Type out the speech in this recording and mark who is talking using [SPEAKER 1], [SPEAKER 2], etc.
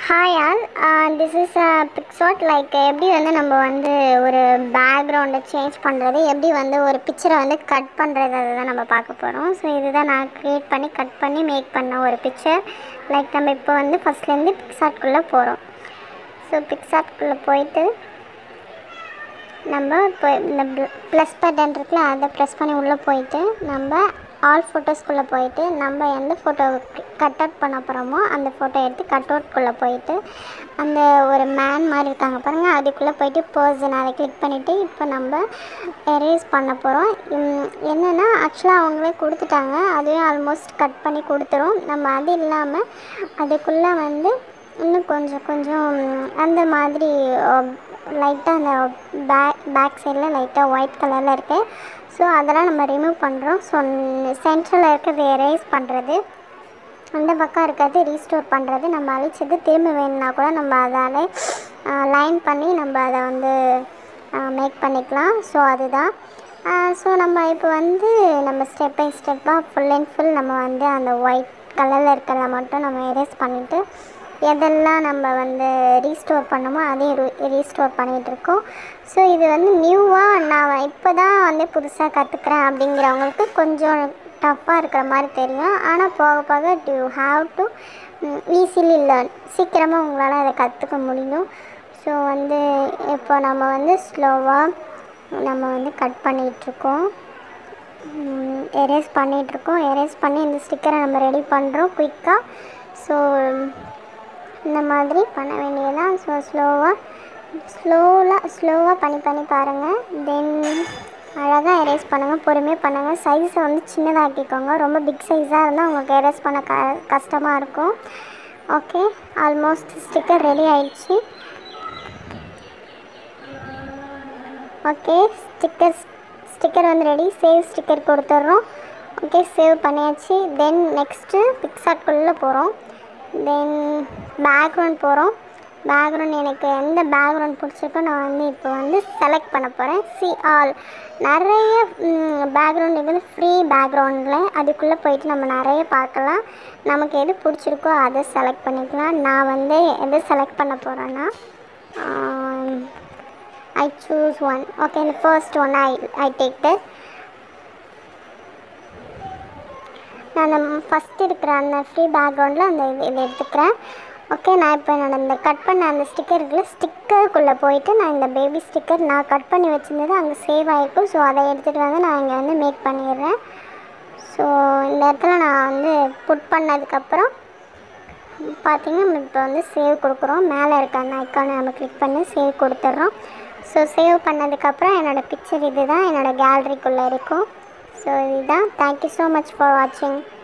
[SPEAKER 1] hi all this is பிக்ஸாட் like எப்படி வந்து நம்ம வந்து ஒரு பேக்ரவுண்டை சேஞ்ச் பண்ணுறது எப்படி வந்து ஒரு பிக்சரை வந்து கட் பண்ணுறது அதை தான் நம்ம பார்க்க போகிறோம் ஸோ இதுதான் நான் க்ரியேட் பண்ணி கட் பண்ணி மேக் பண்ண ஒரு பிக்சர் லைக் நம்ம இப்போ வந்து ஃபஸ்ட்லேருந்து பிக்ஸாட்குள்ளே போகிறோம் ஸோ பிக்ஸாட்குள்ளே போயிட்டு நம்ம இப்போ இந்த ப்ளஸ் பட்டன் இருக்குல்ல அதை ப்ரெஸ் பண்ணி உள்ளே போயிட்டு நம்ம ஆல் ஃபோட்டோஸ்குள்ளே போயிட்டு நம்ம எந்த ஃபோட்டோ கட் அவுட் பண்ண போகிறோமோ அந்த ஃபோட்டோ எடுத்து கட் அவுட்குள்ளே போயிட்டு அந்த ஒரு மேன் மாதிரி இருக்காங்க பாருங்கள் அதுக்குள்ளே போயிட்டு பர்சன் அதை கிளிக் பண்ணிவிட்டு இப்போ நம்ம எரேஸ் பண்ண போகிறோம் என்னென்னா ஆக்சுவலாக அவங்களே கொடுத்துட்டாங்க அதுவே ஆல்மோஸ்ட் கட் பண்ணி கொடுத்துரும் நம்ம அது இல்லாமல் அதுக்குள்ளே வந்து இன்னும் கொஞ்சம் கொஞ்சம் அந்த மாதிரி லைட்டாக அந்த பேக் பேக் சைடில் லைட்டாக ஒயிட் கலரில் இருக்குது ஸோ அதெல்லாம் நம்ம ரிமூவ் பண்ணுறோம் ஸோ சென்ட்ரலில் இருக்கிறது எரேஸ் பண்ணுறது அந்த பக்கம் இருக்கிறது ரீஸ்டோர் பண்ணுறது நம்ம அழிச்சது திரும்ப வேணும்னா கூட நம்ம அதால் லைன் பண்ணி நம்ம அதை வந்து மேக் பண்ணிக்கலாம் ஸோ அதுதான் ஸோ நம்ம இப்போ வந்து நம்ம ஸ்டெப் பை ஸ்டெப்பாக ஃபுல் அண்ட் ஃபுல் நம்ம வந்து அந்த ஒயிட் கலரில் இருக்கிறத மட்டும் நம்ம எரேஸ் பண்ணிவிட்டு எதெல்லாம் நம்ம வந்து ரீஸ்டோர் பண்ணமோ அதையும் ரீஸ்டோர் பண்ணிகிட்ருக்கோம் ஸோ இது வந்து நியூவாக நான் இப்போ தான் வந்து புதுசாக கற்றுக்குறேன் அப்படிங்கிறவங்களுக்கு கொஞ்சம் டஃப்பாக இருக்கிற மாதிரி தெரியும் ஆனால் போக போக to have to easily learn சீக்கிரமாக உங்களால் அதை கற்றுக்க முடியும் ஸோ வந்து இப்போ நம்ம வந்து ஸ்லோவாக நம்ம வந்து கட் பண்ணிகிட்ருக்கோம் எரேஸ் பண்ணிகிட்ருக்கோம் எரேஸ் பண்ணி இந்த ஸ்டிக்கரை நம்ம ரெடி பண்ணுறோம் குயிக்காக ஸோ இந்த மாதிரி பண்ண வேண்டியதான் ஸோ ஸ்லோவாக ஸ்லோவாக ஸ்லோவாக பண்ணி பண்ணி பாருங்கள் தென் அழகாக எரேஸ் பண்ணுங்கள் பொறுமையாக பண்ணுங்கள் சைஸை வந்து சின்னதாக்கிக்கோங்க ரொம்ப பிக் சைஸாக இருந்தால் உங்களுக்கு எரேஸ் பண்ண க கஷ்டமாக இருக்கும் ஓகே ஆல்மோஸ்ட் ஸ்டிக்கர் ரெடி ஆயிடுச்சு ஓகே ஸ்டிக்கர் ஸ்டிக்கர் வந்து ரெடி சேவ் ஸ்டிக்கர் கொடுத்துட்றோம் ஓகே சேவ் பண்ணியாச்சு தென் நெக்ஸ்ட்டு பிக்சாட்குள்ளே போகிறோம் தென் பேக்ரவுண்ட் போகிறோம் பேக்ரவுண்ட் எனக்கு எந்த பேக்ரவுண்ட் பிடிச்சிருக்கோ நான் வந்து இப்போ வந்து செலக்ட் பண்ண போகிறேன் சி ஆல் நிறைய பேக்ரவுண்ட் இருக்குது ஃப்ரீ பேக்ரவுண்டில் அதுக்குள்ளே போயிட்டு நம்ம நிறைய பார்க்கலாம் நமக்கு எது பிடிச்சிருக்கோ அதை செலக்ட் பண்ணிக்கலாம் நான் வந்து எது செலக்ட் பண்ண போகிறேன்னா ஐ சூஸ் ஒன் ஓகே இந்த first one I I take the நான் அந்த ஃபஸ்ட் இருக்கிற அந்த ஃப்ரீ பேக்ரவுண்டில் அந்த இது இதை எடுத்துக்கிறேன் ஓகே நான் இப்போ நான் இந்த கட் பண்ண அந்த ஸ்டிக்கர் இருக்குல்ல ஸ்டிக்கருக்குள்ளே போயிட்டு நான் இந்த பேபி ஸ்டிக்கர் நான் கட் பண்ணி வச்சுருந்தது அங்கே சேவ் ஆகிருக்கும் ஸோ அதை எடுத்துகிட்டு வந்து நான் இங்கே வந்து மேக் பண்ணிடுறேன் ஸோ இந்த இடத்துல நான் வந்து புட் பண்ணதுக்கப்புறம் பார்த்திங்கன்னா இப்போ வந்து சேவ் கொடுக்குறோம் மேலே இருக்க அந்த ஐக்கானை நம்ம கிளிக் பண்ணி சேவ் கொடுத்துட்றோம் ஸோ சேவ் பண்ணதுக்கப்புறம் என்னோடய பிக்சர் இது தான் என்னோடய கேலரிக்குள்ளே இருக்கும் ஸோ இதுதான் தேங்க்யூ ஸோ மச் ஃபார் வாட்சிங்